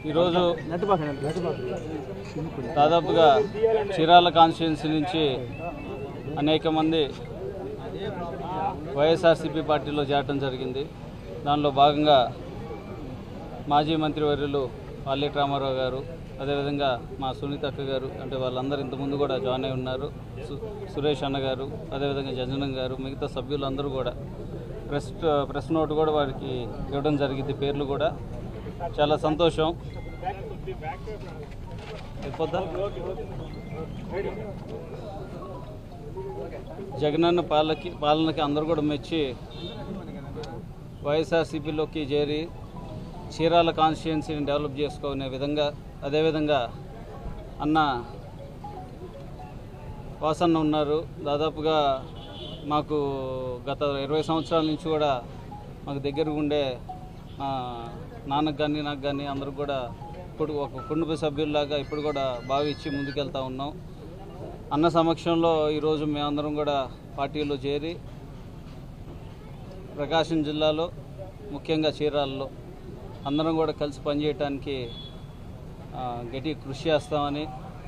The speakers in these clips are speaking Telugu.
ఈరోజు దాదాపుగా చీరాల కాన్స్టిట్యున్సీ నుంచి అనేక మంది వైఎస్ఆర్సీపీ పార్టీలో చేరటం జరిగింది దానిలో భాగంగా మాజీ మంత్రివర్యులు పల్లెటి రామారావు గారు అదేవిధంగా మా సునీత అక్క గారు అంటే వాళ్ళందరూ ఇంతకుముందు కూడా జాయిన్ అయి ఉన్నారు సు- సురేష్ అన్న గారు అదేవిధంగా జంజనం గారు మిగతా సభ్యులందరూ కూడా ప్రెస్ ప్రెస్ నోట్ కూడా వారికి ఇవ్వడం జరిగింది పేర్లు కూడా చాలా సంతోషం అయిపోద్దా జగనన్న పాలకి పాలనకి అందరూ కూడా మెచ్చి వైఎస్ఆర్సీపీలోకి చేరి చీరాల కాన్స్టిట్యున్సీని డెవలప్ చేసుకునే విధంగా అదేవిధంగా అన్న వాసన్న ఉన్నారు దాదాపుగా మాకు గత ఇరవై సంవత్సరాల నుంచి కూడా మాకు దగ్గరగా ఉండే మా నాన్నకు కానీ నాకు కానీ అందరికి కూడా ఇప్పుడు ఒక కుటుంబ సభ్యుల్లాగా ఇప్పుడు కూడా భావించి ముందుకెళ్తా ఉన్నాం అన్న సమక్షంలో ఈరోజు మేమందరం కూడా పార్టీలో చేరి ప్రకాశం జిల్లాలో ముఖ్యంగా చీరాలలో అందరం కూడా కలిసి పనిచేయటానికి ఆ, గట్టి కృషి చేస్తామని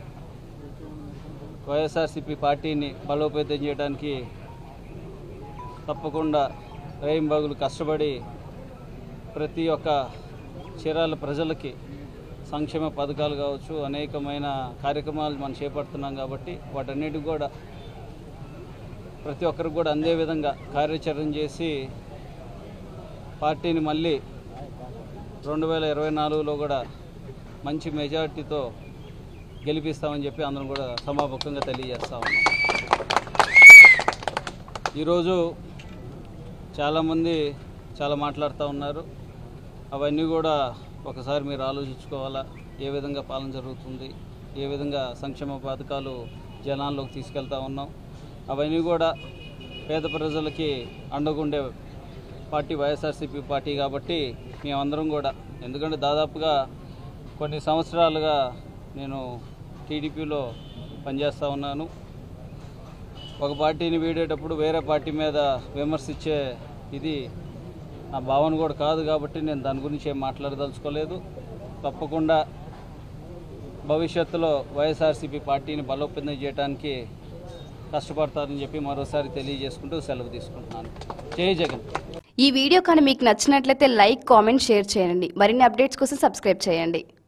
వైఎస్ఆర్సీపీ పార్టీని బలోపేతం చేయడానికి తప్పకుండా రేయింబాగులు కష్టపడి ప్రతి ఒక్క చీరాల ప్రజలకి సంక్షేమ పథకాలు కావచ్చు అనేకమైన కార్యక్రమాలు మనం చేపడుతున్నాం కాబట్టి వాటన్నిటికి కూడా ప్రతి ఒక్కరికి కూడా అందే విధంగా కార్యాచరణ చేసి పార్టీని మళ్ళీ రెండు వేల ఇరవై నాలుగులో కూడా మంచి మెజార్టీతో గెలిపిస్తామని చెప్పి అందరం కూడా సమాపకంగా తెలియజేస్తా ఉన్నాం ఈరోజు చాలామంది చాలా మాట్లాడుతూ ఉన్నారు అవన్నీ కూడా ఒకసారి మీరు ఆలోచించుకోవాలా ఏ విధంగా పాలన జరుగుతుంది ఏ విధంగా సంక్షేమ పథకాలు జనాల్లోకి తీసుకెళ్తా ఉన్నాం అవన్నీ కూడా పేద ప్రజలకి అండగుండే పార్టీ వైఎస్ఆర్సీపీ పార్టీ కాబట్టి మేమందరం కూడా ఎందుకంటే దాదాపుగా కొన్ని సంవత్సరాలుగా నేను టీడీపీలో పనిచేస్తూ ఉన్నాను ఒక పార్టీని వీడేటప్పుడు వేరే పార్టీ మీద విమర్శించే ఇది నా భావన కూడా కాదు కాబట్టి నేను దాని గురించి ఏం మాట్లాడదలుచుకోలేదు తప్పకుండా భవిష్యత్తులో వైఎస్ఆర్సీపీ పార్టీని బలోపేతం చేయడానికి కష్టపడతారని చెప్పి మరోసారి తెలియజేసుకుంటూ సెలవు తీసుకుంటున్నాను జై జగన్ ఈ వీడియో కానీ మీకు నచ్చినట్లయితే లైక్ కామెంట్ షేర్ చేయండి మరిన్ని అప్డేట్స్ కోసం సబ్స్క్రైబ్ చేయండి